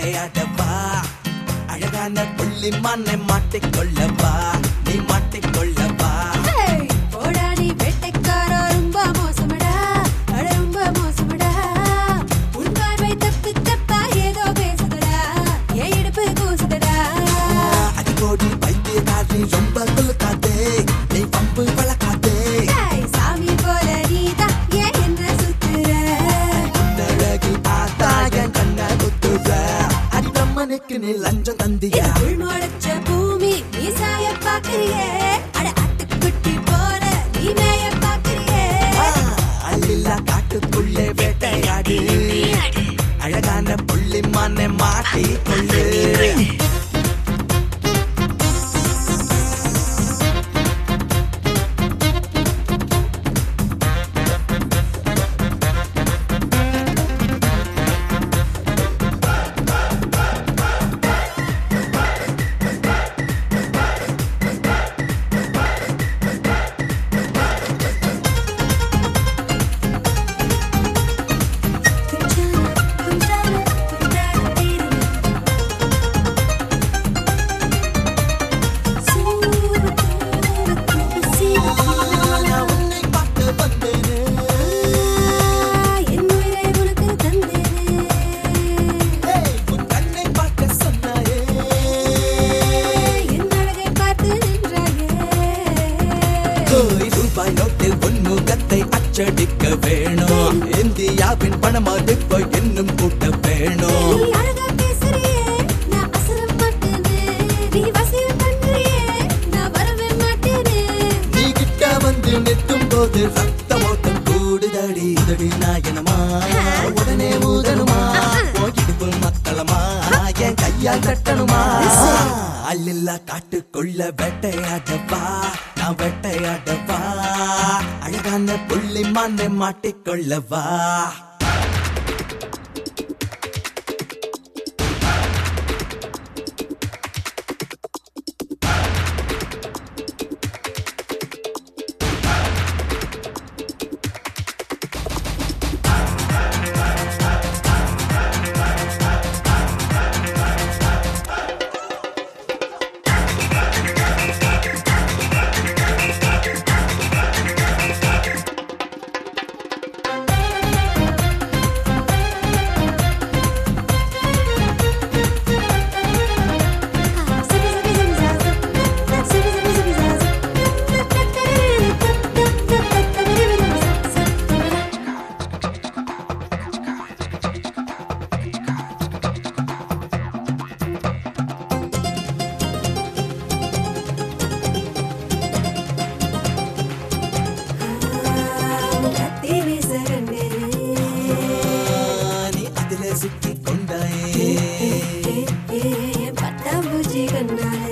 வேட்டையாடவா அழகான புள்ளி மண்ணை மாட்டிக்கொள்ளவா நீ மாட்டிக்கொள்ளவா ஹேய், போடா நீ வேட்டைக்காரா, ரொம்ப மோசமடா, அட ரொம்ப மோசமடா. உன் பார்வை தப்பு தப்பா ஏதோ பேசுதடா, என் இடுப்பு கூசுதடா. அடிக்கோடி பைத்தியக்காரி ரொம்ப குலுக்காதே நீ பம்பு வளர்க்காதே ஹேய், சாமி போல நீதான் ஏன் என்ன சுத்துற? அழகி ஆத்தாயன் கண்ண குத்துற அடி பிரம்மனுக்கு நீ லஞ்சம் தந்தியா இது உள் முளைச்ச பூமி, நீ சாய பார்க்கிறியே. அட ஆட்டுக்குட்டி போல நீ மேய பார்க்கிறியே. அள்ளில்லா காட்டுக்குள்ளே வேட்டையாடு அழகான புள்ளி மண்ணை மாட்டிக்கொள்ளு நான் உன்னை பார்க்க வந்தேனே என் உயிரை உனக்கு தந்தேனே ஏய், உன் கண்ணை பார்க்க சொன்னாயே என் அழகை பார்த்து நின்றாயே கோடி ரூபாய் நோட்டில் பொன்முகத்தை அச்சடிக்க வேணும் இந்தியாவின் பணமதிப்பு இன்னும் கூட்ட வேணும் நீ அழகா பேசுறியே நான் அசர மாட்டேனே நீ வசியம் பண்றியே நான் வரவே மாட்டேனே நீ கிட்ட வந்து நிற்கும் போது ரத்த ஓட்டம் கூடுதடி இதடி நாயனமா உடனே ஊதணுமா போயிடுப்பு மக்களமா என் கையால் கட்டணுமா அள்ளில்லா காட்டுக்குள்ள வேட்டையாடவா நான் வேட்டையாடவா அழகான புள்ளி மண்ணை மாட்டிக்கொள்ளவா கத்தி வீச கண்டேனே நீ அதிலே சிக்கி கொண்டாயே பட்டாம்பூச்சி கண்ணாலே